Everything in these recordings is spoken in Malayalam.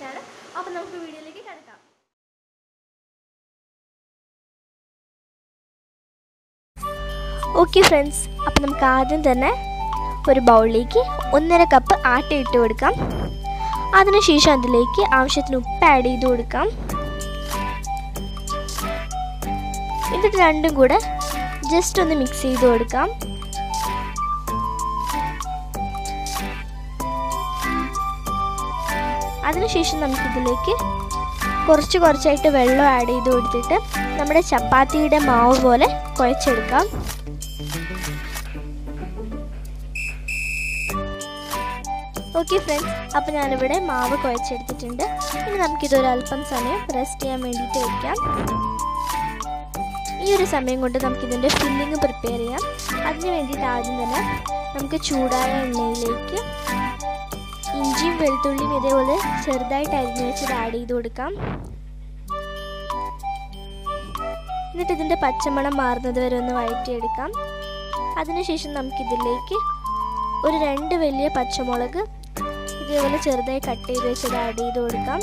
ടേസ്റ്റാണ് അപ്പോൾ നമുക്ക് വീഡിയോയിലേക്ക് കിടക്കാം ഓക്കെ ഫ്രണ്ട്സ് അപ്പോൾ നമുക്ക് ആദ്യം തന്നെ ഒരു ബൗളിലേക്ക് ഒന്നര കപ്പ് ആട്ട ഇട്ട് കൊടുക്കാം അതിനുശേഷം അതിലേക്ക് ആവശ്യത്തിന് ഉപ്പ് ആഡ് ചെയ്ത് കൊടുക്കാം എന്നിട്ട് രണ്ടും കൂടെ ജസ്റ്റ് ഒന്ന് മിക്സ് ചെയ്ത് കൊടുക്കാം അതിനുശേഷം നമുക്കിതിലേക്ക് കുറച്ച് കുറച്ചായിട്ട് വെള്ളം ആഡ് ചെയ്ത് കൊടുത്തിട്ട് നമ്മുടെ ചപ്പാത്തിയുടെ മാവ് പോലെ കുഴച്ചെടുക്കാം ഓക്കെ ഫ്രണ്ട്സ് അപ്പോൾ ഞാനിവിടെ മാവ് കുഴച്ചെടുത്തിട്ടുണ്ട് ഇനി നമുക്കിതൊരു അല്പം സമയം റെസ്റ്റ് ചെയ്യാൻ വേണ്ടിയിട്ട് വയ്ക്കാം ഈ ഒരു സമയം കൊണ്ട് നമുക്കിതിൻ്റെ ഫില്ലിങ് പ്രിപ്പയർ ചെയ്യാം അതിന് വേണ്ടിയിട്ട് ആദ്യം തന്നെ നമുക്ക് ചൂടായ എണ്ണയിലേക്ക് ഇഞ്ചിയും വെളുത്തുള്ളിയും ഇതേപോലെ ചെറുതായിട്ട് അരിഞ്ഞു വെച്ചത് ആഡ് ചെയ്ത് കൊടുക്കാം എന്നിട്ട് ഇതിൻ്റെ പച്ചമണം മാറുന്നത് വരെ ഒന്ന് വഴറ്റിയെടുക്കാം അതിനുശേഷം നമുക്കിതിലേക്ക് ഒരു രണ്ട് വലിയ പച്ചമുളക് ഇതേപോലെ ചെറുതായി കട്ട് ചെയ്ത് വെച്ചത് ആഡ് ചെയ്ത് കൊടുക്കാം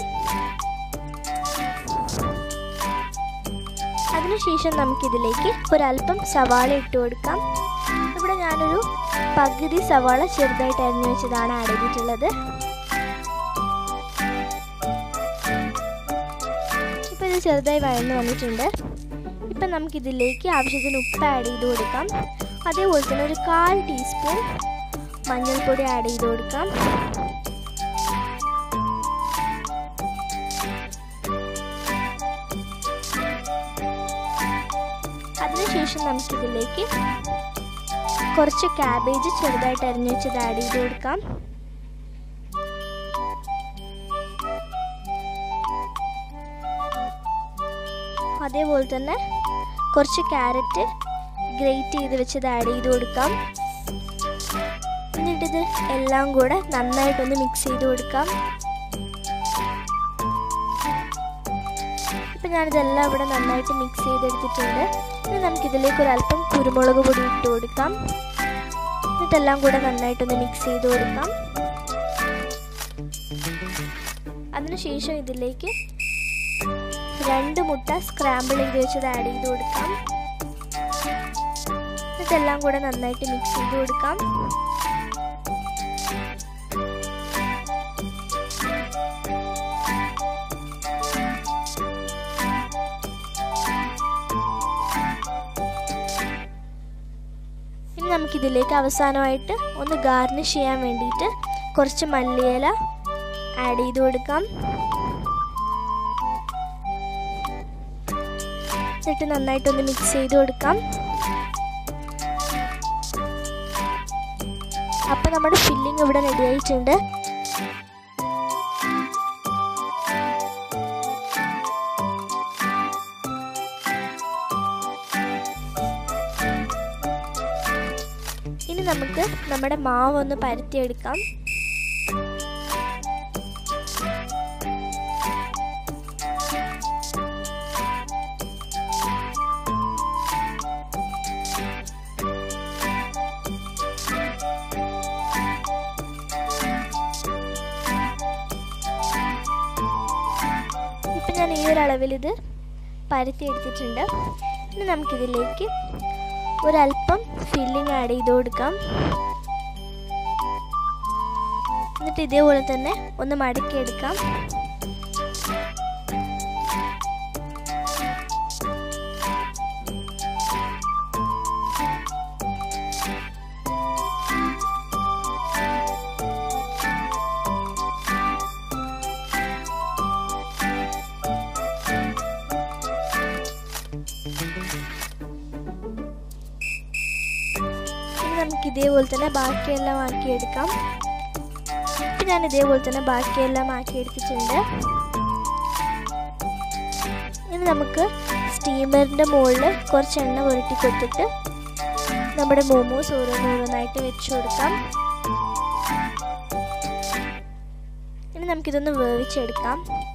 അതിനുശേഷം നമുക്കിതിലേക്ക് ഒരല്പം സവാള ഇട്ട് കൊടുക്കാം ഇവിടെ ഞാനൊരു പകുതി സവാള ചെറുതായിട്ട് അരിഞ്ഞു വെച്ചതാണ് ആഡ് ചെയ്തിട്ടുള്ളത് ഇപ്പം ഇത് ചെറുതായി വഴന്നു വന്നിട്ടുണ്ട് ഇപ്പം നമുക്കിതിലേക്ക് ആവശ്യത്തിന് ഉപ്പ് ആഡ് ചെയ്ത് കൊടുക്കാം അതേപോലെ തന്നെ ഒരു കാൽ ടീസ്പൂൺ മഞ്ഞൾപ്പൊടി ആഡ് ചെയ്ത് കൊടുക്കാം അതിനുശേഷം നമുക്കിതിലേക്ക് കുറച്ച് ക്യാബേജ് ചെറുതായിട്ട് അരിഞ്ഞു വെച്ചത് ആഡ് ചെയ്ത് കൊടുക്കാം അതേപോലെ തന്നെ കുറച്ച് ക്യാരറ്റ് ഗ്രേറ്റ് ചെയ്ത് വെച്ചത് ആഡ് ചെയ്ത് കൊടുക്കാം എന്നിട്ടിത് എല്ലാം കൂടെ നന്നായിട്ടൊന്ന് മിക്സ് ചെയ്ത് കൊടുക്കാം ഇപ്പം ഞാനിതെല്ലാം ഇവിടെ നന്നായിട്ട് മിക്സ് ചെയ്തെടുത്തിട്ടുണ്ട് ഇനി നമുക്കിതിലേക്ക് ഒരു അല്പം കുരുമുളക് പൊടി ഇട്ട് കൊടുക്കാം എന്നിട്ടെല്ലാം കൂടെ നന്നായിട്ടൊന്ന് മിക്സ് ചെയ്ത് കൊടുക്കാം അതിനുശേഷം ഇതിലേക്ക് രണ്ട് മുട്ട സ്ക്രാമ്പിൾ ചെയ്ത് വെച്ചത് ആഡ് ചെയ്ത് കൊടുക്കാം ഇതെല്ലാം കൂടെ നന്നായിട്ട് മിക്സ് ചെയ്ത് കൊടുക്കാം ഇനി നമുക്കിതിലേക്ക് അവസാനമായിട്ട് ഒന്ന് ഗാർണിഷ് ചെയ്യാൻ വേണ്ടിയിട്ട് കുറച്ച് മല്ലിയില ആഡ് ചെയ്ത് കൊടുക്കാം എന്നിട്ട് നന്നായിട്ടൊന്ന് മിക്സ് ചെയ്ത് കൊടുക്കാം അപ്പം നമ്മുടെ ഫില്ലിംഗ് ഇവിടെ റെഡി ആയിട്ടുണ്ട് ഇനി നമുക്ക് നമ്മുടെ മാവ് ഒന്ന് പരത്തിയെടുക്കാം ഇപ്പം ഞാൻ ഈ ഒരു അളവിൽ ഇത് പരത്തി എടുത്തിട്ടുണ്ട് ഇനി നമുക്കിതിലേക്ക് ഒരല്പം ഫില്ലിംഗ് ആഡ് ചെയ്ത് കൊടുക്കാം എന്നിട്ട് ഇതേപോലെ തന്നെ ഒന്ന് മടക്കിയെടുക്കാം ഇനി നമുക്ക് ഇതേപോലെ തന്നെ ബാക്കിയെല്ലാം ആക്കിയെടുക്കാം ഇപ്പം ഞാൻ ഇതേപോലെ തന്നെ ബാക്കിയെല്ലാം ആക്കിയെടുത്തിട്ടുണ്ട് ഇനി നമുക്ക് സ്റ്റീമറിൻ്റെ മുകളിൽ കുറച്ച് എണ്ണ പുരട്ടി കൊടുത്തിട്ട് നമ്മുടെ മോമോസ് ഓരോന്നോരോന്നായിട്ട് വെച്ച് കൊടുക്കാം ഇനി നമുക്കിതൊന്ന് വേവിച്ചെടുക്കാം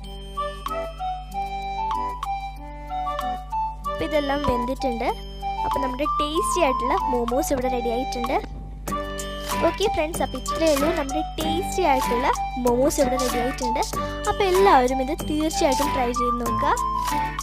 അപ്പം ഇതെല്ലാം വെന്തിട്ടുണ്ട് അപ്പോൾ നമ്മുടെ ടേസ്റ്റി ആയിട്ടുള്ള മോമോസ് ഇവിടെ റെഡി ആയിട്ടുണ്ട് ഓക്കെ ഫ്രണ്ട്സ് അപ്പോൾ ഇത്രയേ ഉള്ളൂ നമ്മുടെ ടേസ്റ്റി ആയിട്ടുള്ള മോമോസ് ഇവിടെ റെഡി ആയിട്ടുണ്ട് അപ്പോൾ എല്ലാവരും ഇത് തീർച്ചയായിട്ടും ട്രൈ ചെയ്ത് നോക്കുക